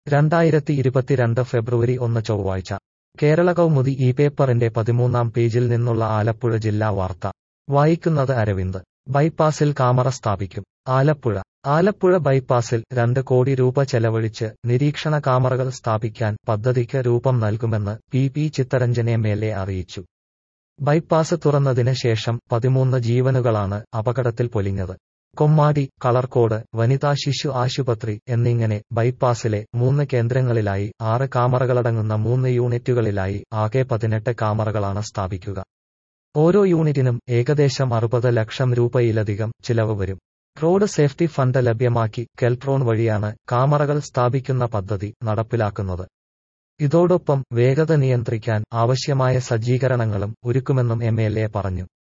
രണ്ടായിരത്തി ഇരുപത്തിരണ്ട് ഫെബ്രുവരി ഒന്ന് ചൊവ്വാഴ്ച കേരള കൗമുദി ഈ പേപ്പറിന്റെ പതിമൂന്നാം പേജിൽ നിന്നുള്ള ആലപ്പുഴ ജില്ലാ വാർത്ത വായിക്കുന്നത് അരവിന്ദ് ബൈപ്പാസിൽ കാമറ സ്ഥാപിക്കും ആലപ്പുഴ ആലപ്പുഴ ബൈപ്പാസിൽ രണ്ട് കോടി രൂപ ചെലവഴിച്ച് നിരീക്ഷണ കാമറകൾ സ്ഥാപിക്കാൻ പദ്ധതിക്ക് രൂപം നൽകുമെന്ന് P P Chittaranjan M L A അറിയിച്ചു ബൈപ്പാസ് തുറന്നതിന് ശേഷം പതിമൂന്ന് ജീവനുകളാണ് അപകടത്തിൽ പൊലിഞ്ഞത് കൊമ്മാടി കളർക്കോട് വനിതാ ശിശു ആശുപത്രി എന്നിങ്ങനെ ബൈപ്പാസിലെ മൂന്ന് കേന്ദ്രങ്ങളിലായി ആറ് കാമറകളടങ്ങുന്ന മൂന്ന് യൂണിറ്റുകളിലായി ആകെ പതിനെട്ട് കാമറകളാണ് സ്ഥാപിക്കുക ഓരോ യൂണിറ്റിനും ഏകദേശം അറുപത് ലക്ഷം രൂപയിലധികം ചിലവ് വരും റോഡ് സേഫ്റ്റി ഫണ്ട് ലഭ്യമാക്കി കെൽട്രോൺ വഴിയാണ് കാമറകൾ സ്ഥാപിക്കുന്ന പദ്ധതി നടപ്പിലാക്കുന്നത് ഇതോടൊപ്പം വേഗത നിയന്ത്രിക്കാൻ ആവശ്യമായ സജ്ജീകരണങ്ങളും ഒരുക്കുമെന്നും എം പറഞ്ഞു